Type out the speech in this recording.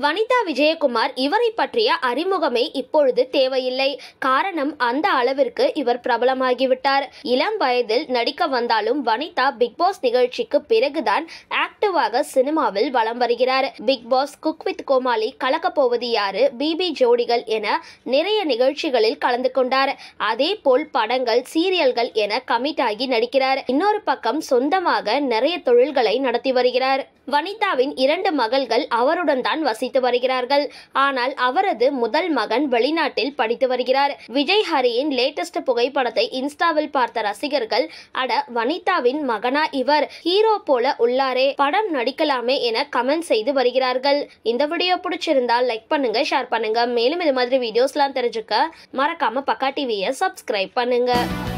வனிதா விஜயகுமார் இவரை பற்றிய அறிமுகமே இப்பொழுது தேவையில்லை காரணம் அந்த அளவிற்கு இவர் பிரபலமாகிவிட்டார் இளம் வயதில் நடிக்க வந்தாலும் வனிதா பிக் பாஸ் நிகழ்ச்சிக்கு பிறகுதான் ஆக்டிவாக சினிமாவில் வலம் வருகிறார் Bigg Boss cook with Comali கலக்கப் போவது யாரு பிபி ஜோடிகள் என நிறைய நிகழ்ச்சிகளில் கலந்து கொண்டார் அதே போல் படங்கள் சீரியல்கள் என கமிட் ஆகி நடிக்கிறார் இன்னொரு பக்கம் சொந்தமாக நிறைய தொழில்களை நடத்தி வருகிறார் வனிதாவின் இரண்டு மகள்கள் அவருடன் தான் வசித்து வருகிறார்கள் ஆனால் அவரது முதல் மகன் வெளிநாட்டில் படித்து வருகிறார் விஜய் ஹரியின் லேட்டஸ்ட் புகைப்படத்தை இன்ஸ்டாவில் பார்த்த ரசிகர்கள் அட வனிதாவின் மகனா இவர் ஹீரோ போல உள்ளாரே படம் நடிக்கலாமே என கமெண்ட் செய்து வருகிறார்கள் இந்த வீடியோ பிடிச்சிருந்தால் லைக் பண்ணுங்க ஷேர் பண்ணுங்க மேலும் இது மாதிரி வீடியோஸ்லாம் தெரிஞ்சுக்க மறக்காம பக்கா டிவியை சப்ஸ்கிரைப் பண்ணுங்க